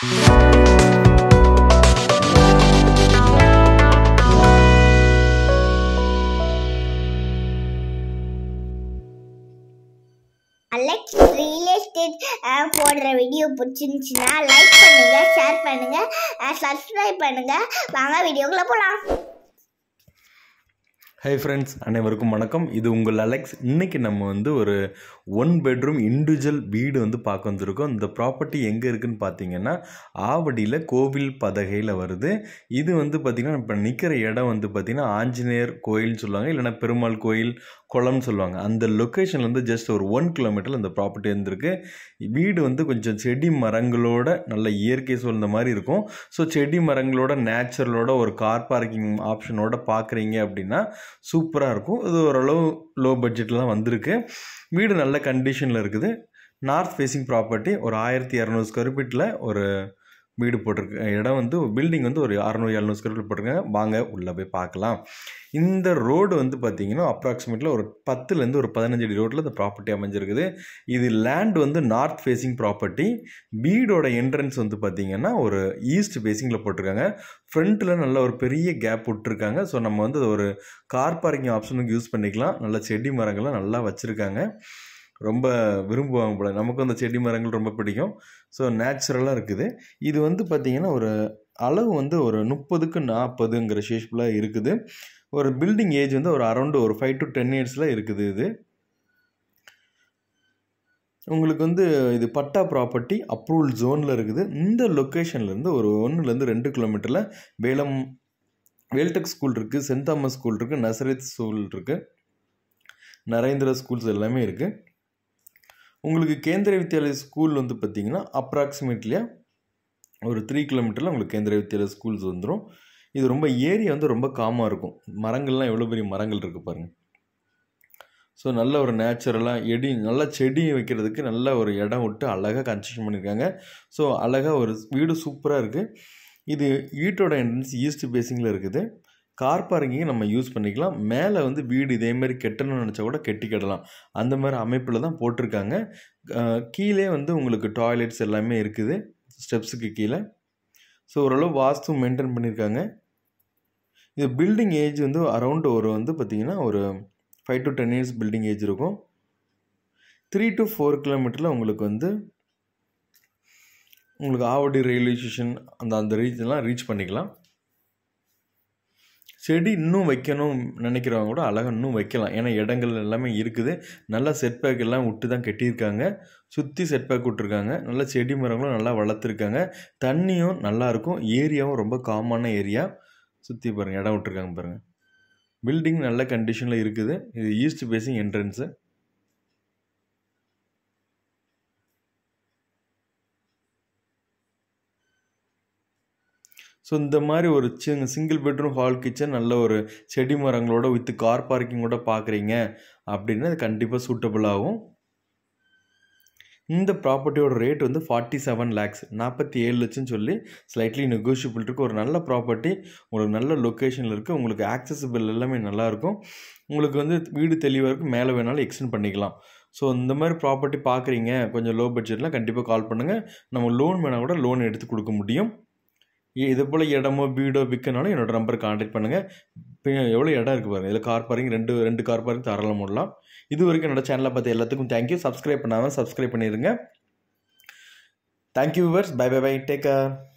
Alex real estate போடுற video பிடிச்சிருந்துச்சுன்னா like பண்ணுங்க ஷேர் பண்ணுங்க சப்ஸ்கிரைப் பண்ணுங்க வாங்க வீடியோக்குள்ள போலாம் ஹை ஃப்ரெண்ட்ஸ் அனைவருக்கும் வணக்கம் இது உங்கள் அலெக்ஸ் இன்றைக்கி நம்ம வந்து ஒரு ஒன் பெட்ரூம் இண்டிவிஜுவல் வீடு வந்து பார்க்க வந்திருக்கோம் இந்த ப்ராப்பர்ட்டி எங்கே இருக்குன்னு பார்த்தீங்கன்னா ஆவடியில் கோவில் பதகையில் வருது இது வந்து பார்த்திங்கன்னா இப்போ நிற்கிற இடம் வந்து பார்த்திங்கன்னா ஆஞ்சநேயர் கோயில்னு சொல்லுவாங்க இல்லைன்னா பெருமாள் கோயில் குளம்னு சொல்லுவாங்க அந்த லொக்கேஷன்லேருந்து ஜஸ்ட் ஒரு ஒன் கிலோமீட்டரில் இந்த ப்ராப்பர்ட்டி இருந்திருக்கு வீடு வந்து கொஞ்சம் செடி மரங்களோட நல்ல இயற்கை சூழ்ந்த மாதிரி இருக்கும் ஸோ செடி மரங்களோட நேச்சுரலோட ஒரு கார் பார்க்கிங் ஆப்ஷனோட பார்க்குறீங்க அப்படின்னா சூப்பராக இருக்கும் இது ஓரளவு லோ பட்ஜெட்லாம் வந்திருக்கு வீடு நல்ல கண்டிஷனில் இருக்குது நார்த் ஃபேஸிங் ப்ராப்பர்ட்டி ஒரு ஆயிரத்தி இரநூறு ஸ்கொயர் ஃபீட்டில் ஒரு வீடு போட்டிருக்கு இடம் வந்து பில்டிங் வந்து ஒரு அறநூறு எழுநூறு ஸ்கொயர் ஃபீட் போட்டிருக்காங்க வாங்க உள்ளே போய் பார்க்கலாம் இந்த ரோடு வந்து பார்த்தீங்கன்னா அப்ராக்சிமேட்லி ஒரு பத்துலேருந்து ஒரு பதினஞ்சு அடி ரோட்டில் இந்த ப்ராப்பர்ட்டி அமைஞ்சிருக்குது இது லேண்ட் வந்து நார்த் ஃபேஸிங் ப்ராப்பர்ட்டி வீடோட என்ட்ரன்ஸ் வந்து பார்த்தீங்கன்னா ஒரு ஈஸ்ட் ஃபேஸிங்கில் போட்டிருக்காங்க ஃப்ரண்ட்டில் நல்ல ஒரு பெரிய கேப் விட்டுருக்காங்க ஸோ நம்ம வந்து அது ஒரு கார் பார்க்கிங் ஆப்ஷனுக்கு யூஸ் பண்ணிக்கலாம் நல்ல செடி மரங்கள்லாம் நல்லா வச்சுருக்காங்க ரொம்ப விரும்புவாங்க போல நமக்கும் அந்த செடி மரங்கள் ரொம்ப பிடிக்கும் ஸோ நேச்சுரலாக இருக்குது இது வந்து பார்த்திங்கன்னா ஒரு அளவு வந்து ஒரு முப்பதுக்கு நாற்பதுங்கிற ஷேப்பில் இருக்குது ஒரு பில்டிங் ஏஜ் வந்து ஒரு அரௌண்டு ஒரு ஃபைவ் டு டென் இயர்ஸில் இருக்குது இது உங்களுக்கு வந்து இது பட்டா ப்ராப்பர்ட்டி அப்ரூவல் ஜோனில் இருக்குது இந்த லொக்கேஷன்லேருந்து ஒரு ஒன்றுலேருந்து ரெண்டு கிலோமீட்டரில் வேலம் வேல்டெக் ஸ்கூல் இருக்குது சென்ட் தாமஸ் ஸ்கூல் இருக்குது நசரத் ஸ்கூல் இருக்குது நரேந்திர ஸ்கூல்ஸ் எல்லாமே இருக்குது உங்களுக்கு கேந்திர வித்யாலய ஸ்கூல் வந்து பார்த்திங்கன்னா அப்ராக்சிமேட்லியாக ஒரு த்ரீ கிலோமீட்டரில் உங்களுக்கு கேந்திர வித்யாலய ஸ்கூல்ஸ் வந்துடும் இது ரொம்ப ஏரியா வந்து ரொம்ப காமாக இருக்கும் மரங்கள்லாம் எவ்வளோ பெரிய மரங்கள் இருக்குது பாருங்கள் ஸோ நல்ல ஒரு நேச்சுரலாக எடி நல்லா செடி வைக்கிறதுக்கு நல்ல ஒரு இடம் விட்டு அழகாக கன்ஸ்ட்ரக்ஷன் பண்ணியிருக்காங்க ஸோ அழகாக ஒரு வீடு சூப்பராக இருக்குது இது வீட்டோட என்ட்ரன்ஸ் ஈஸ்ட் பேசிங்கில் இருக்குது கார் பார்க்கிங்கை நம்ம யூஸ் பண்ணிக்கலாம் மேலே வந்து வீடு இதேமாரி கெட்டணும்னு நினச்சா கூட கெட்டிக்கிடலாம் அந்த மாதிரி அமைப்பில் தான் போட்டிருக்காங்க கீழே வந்து உங்களுக்கு டாய்லெட்ஸ் எல்லாமே இருக்குது ஸ்டெப்ஸுக்கு கீழே ஸோ ஓரளவு வாஸ்து மெயின்டைன் பண்ணியிருக்காங்க இது பில்டிங் ஏஜ் வந்து அரௌண்டு ஒரு வந்து பார்த்திங்கன்னா ஒரு five to ten years building age இருக்கும் த்ரீ டு ஃபோர் கிலோமீட்டரில் உங்களுக்கு வந்து உங்களுக்கு ஆவடி ரயில்வே ஸ்டேஷன் அந்த அந்த ரீச்லாம் ரீச் பண்ணிக்கலாம் செடி இன்னும் வைக்கணும் நினைக்கிறவங்க கூட அழகாக இன்னும் வைக்கலாம் ஏன்னா இடங்கள் எல்லாமே இருக்குது நல்லா செட் பேக் எல்லாம் விட்டு தான் கட்டியிருக்காங்க சுற்றி செட் பேக் விட்ருக்காங்க நல்லா செடி மரங்களும் நல்லா வளர்த்துருக்காங்க தண்ணியும் நல்லாயிருக்கும் ஏரியாவும் ரொம்ப காமான ஏரியா சுற்றி பாருங்கள் இடம் விட்ருக்காங்க பாருங்கள் பில்டிங் நல்ல கண்டிஷனில் இருக்குது இது ஈஸ்ட் பேசிங் என்ட்ரன்ஸு ஸோ இந்த மாதிரி ஒரு சிங் சிங்கிள் பெட்ரூம் ஹால் கிச்சன் நல்ல ஒரு செடி மரங்களோட வித் கார் பார்க்கிங்கோட பார்க்குறீங்க அப்படின்னா அது கண்டிப்பாக சூட்டபிள் ஆகும் இந்த ப்ராப்பர்ட்டியோட ரேட் வந்து ஃபார்ட்டி செவன் லேக்ஸ் நாற்பத்தி ஏழு லட்சம் சொல்லி ஸ்லைட்லி நெகோஷியபிள் இருக்குது ஒரு நல்ல ப்ராப்பர்ட்டி உங்களுக்கு நல்ல லொக்கேஷனில் இருக்குது உங்களுக்கு ஆக்சசிபிள் எல்லாமே நல்லாயிருக்கும் உங்களுக்கு வந்து வீடு தெளிவாக இருக்கும் மேலே வேணாலும் எக்ஸ்டெண்ட் பண்ணிக்கலாம் ஸோ இந்த மாதிரி ப்ராப்பர்ட்டி பார்க்குறீங்க கொஞ்சம் லோ பட்ஜெட்லாம் கண்டிப்பாக கால் பண்ணுங்கள் நம்ம லோன் வேணால் கூட லோன் எடுத்து கொடுக்க முடியும் இது போல் இடமோ வீடோ விற்கனாலும் என்னோடய நம்பர் காண்டாக்ட் பண்ணுங்கள் இப்போ எவ்வளோ இடம் இருக்குது பாருங்கள் இதில் கார் பார்க்கிங் ரெண்டு ரெண்டு கார் பார்க்கிங் தாராளம் போடலாம் இது வரைக்கும் என்னோடய சேனலை பார்த்து எல்லாத்துக்கும் தேங்க்யூ சப்ஸ்கிரைப் பண்ணாமல் சப்ஸ்கிரைப் பண்ணிடுங்க thank you viewers bye bye bye take care